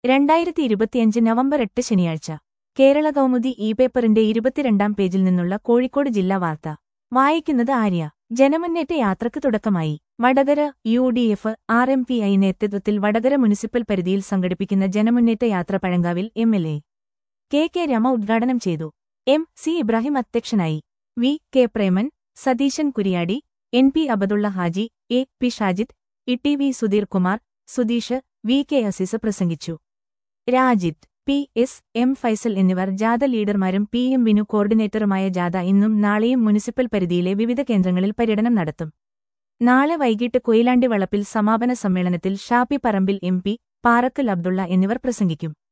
രണ്ടായിരത്തി ഇരുപത്തിയഞ്ച് നവംബർ എട്ട് ശനിയാഴ്ച കേരള കൗമുദി ഇ പേപ്പറിന്റെ ഇരുപത്തിരണ്ടാം പേജിൽ നിന്നുള്ള കോഴിക്കോട് ജില്ലാ വാർത്ത വായിക്കുന്നത് ആര്യ ജനമുന്നേറ്റ യാത്രക്ക് തുടക്കമായി Vadakara U D F R M P I നേതൃത്വത്തിൽ വടകര മുനിസിപ്പൽ പരിധിയിൽ സംഘടിപ്പിക്കുന്ന ജനമുന്നേറ്റ യാത്ര പഴങ്കാവിൽ M L A K K Rema ഉദ്ഘാടനം ചെയ്തു എം സി ഇബ്രാഹിം അധ്യക്ഷനായി V K Preman Satheesan Kuriyadi N P Abdulla Haji A P Shajid E T V Sudheer Kumar Sudheesh V K Azeez പ്രസംഗിച്ചു Rajith P S M Faisal എന്നിവർ ജാഥ ലീഡർമാരും പി എം ബിനു കോർഡിനേറ്ററുമായ ജാഥ ഇന്നും നാളെയും മുനിസിപ്പൽ പരിധിയിലെ വിവിധ കേന്ദ്രങ്ങളിൽ പര്യടനം നടത്തും നാളെ വൈകിട്ട് കൊയിലാണ്ടി വളപ്പിൽ സമാപന സമ്മേളനത്തിൽ ഷാപ്പി പറമ്പിൽ എം പി പാറക്കൽ അബ്ദുള്ള എന്നിവർ പ്രസംഗിക്കും